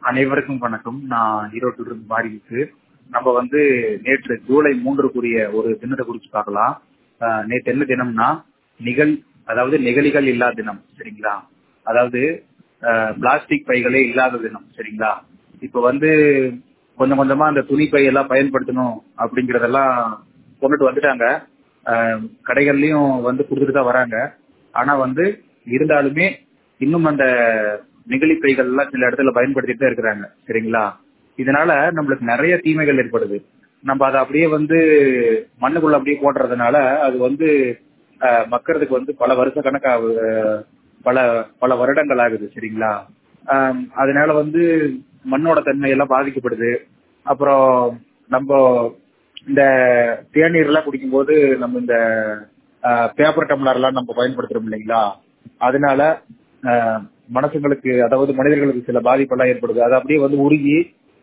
அனைவருக்கும் வணக்கம் நான் ஈரோட்டில் இருந்து மாறிட்டு நம்ம வந்து நேற்று ஜூலை மூன்றுக்குரிய ஒரு தினத்தை குறித்து பார்க்கலாம் ஆஹ் நேற்று என்ன தினம்னா நிகழ் அதாவது நெகிழிகள் இல்லா தினம் சரிங்களா அதாவது பிளாஸ்டிக் பைகளே இல்லாத தினம் சரிங்களா இப்ப வந்து கொஞ்சம் கொஞ்சமா அந்த துணி பை எல்லாம் பயன்படுத்தணும் அப்படிங்கறதெல்லாம் கொண்டுட்டு வந்துட்டாங்க ஆஹ் கடைகள்லயும் வந்து கொடுத்துட்டு தான் வராங்க ஆனா வந்து இருந்தாலுமே இன்னும் அந்த நெகிழி பைகள் எல்லாம் சில இடத்துல பயன்படுத்திட்டு தான் இருக்கிறாங்க சரிங்களா இதனால நம்மளுக்கு நிறைய தீமைகள் ஏற்படுது நம்ம அதை அப்படியே வந்து மண்ணுக்குள்ள அப்படியே போடுறதுனால அது வந்து ஆஹ் மக்கறதுக்கு வந்து பல வருஷ கணக்காக பல பல வருடங்கள் ஆகுது சரிங்களா ஆஹ் அதனால வந்து மண்ணோட தன்மை எல்லாம் பாதிக்கப்படுது அப்புறம் நம்ம இந்த தேநீர் எல்லாம் குடிக்கும்போது நம்ம இந்த பேப்பர் டம்ளர் எல்லாம் நம்ம பயன்படுத்துறோம் இல்லைங்களா அதனால ஆஹ் மனசுங்களுக்கு அதாவது மனிதர்களுக்கு சில பாதிப்பெல்லாம் ஏற்படுது அது அப்படியே வந்து உருகி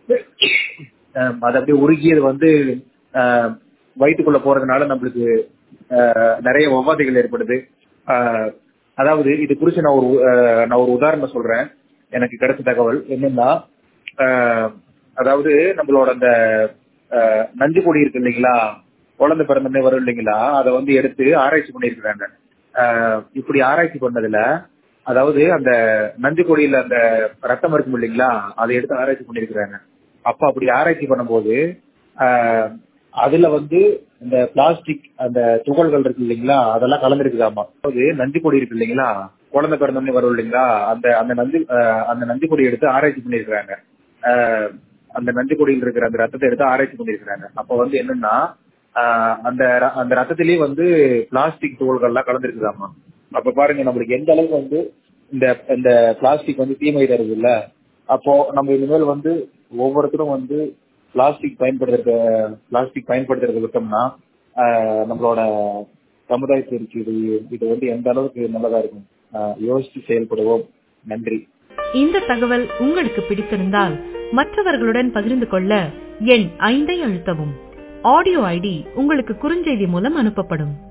ஆஹ் அது அப்படியே உருகி அது வந்து ஆஹ் வயிற்றுக்குள்ள போறதுனால நம்மளுக்கு ஆஹ் நிறைய உபாதைகள் ஏற்படுது ஆஹ் அதாவது இது குறித்து நான் ஒரு ஆஹ் நான் ஒரு உதாரணம் சொல்றேன் எனக்கு கிடைச்ச தகவல் என்னன்னா ஆஹ் அதாவது நம்மளோட அந்த ஆஹ் நஞ்சு கொடி இருக்கு இல்லைங்களா குழந்தை பிறந்தமே வரும் இல்லைங்களா அதை வந்து எடுத்து ஆராய்ச்சி பண்ணியிருக்கிறாங்க ஆஹ் இப்படி ஆராய்ச்சி பண்ணதுல அதாவது அந்த நஞ்சு கொடியில அந்த ரத்தம் இருக்கும் இல்லைங்களா அதை எடுத்து ஆராய்ச்சி பண்ணியிருக்கிறாங்க அப்ப அப்படி ஆராய்ச்சி பண்ணும்போது ஆஹ் அதுல வந்து இந்த பிளாஸ்டிக் அந்த துகள்கள் இருக்கு இல்லைங்களா அதெல்லாம் கலந்துருக்குதாமா அதாவது நஞ்சு கொடி இருக்கு இல்லைங்களா குழந்தை பிறந்தோடனே வரும் இல்லைங்களா அந்த அந்த நஞ்சு அந்த நஞ்சு கொடி எடுத்து ஆராய்ச்சி பண்ணியிருக்கிறாங்க அந்த நஞ்சு கொடியில் இருக்கிற அந்த ரத்தத்தை எடுத்து ஆராய்ச்சி பண்ணியிருக்கிறாங்க அப்ப வந்து என்னன்னா அந்த அந்த ரத்தத்திலேயே வந்து பிளாஸ்டிக் துகள்கள்லாம் கலந்துருக்குதாமா அப்ப பாருங்க நம்மளுக்கு எந்த அளவுக்கு வந்து இந்த இந்த பிளாஸ்டிக் வந்து தீமை தருது இல்ல அப்போ நம்ம இனிமேல் வந்து ஒவ்வொருத்தரும் வந்து பிளாஸ்டிக் பயன்படுத்துறது பிளாஸ்டிக் பயன்படுத்துறது விட்டோம்னா நம்மளோட சமுதாயத்திற்கு இது இது வந்து எந்த அளவுக்கு நல்லதா இருக்கும் யோசிச்சு செயல்படுவோம் நன்றி இந்த தகவல் உங்களுக்கு பிடித்திருந்தால் மற்றவர்களுடன் பகிர்ந்து கொள்ள எண் ஐந்தை அழுத்தவும் ஆடியோ ஐடி உங்களுக்கு குறுஞ்செய்தி மூலம் அனுப்பப்படும்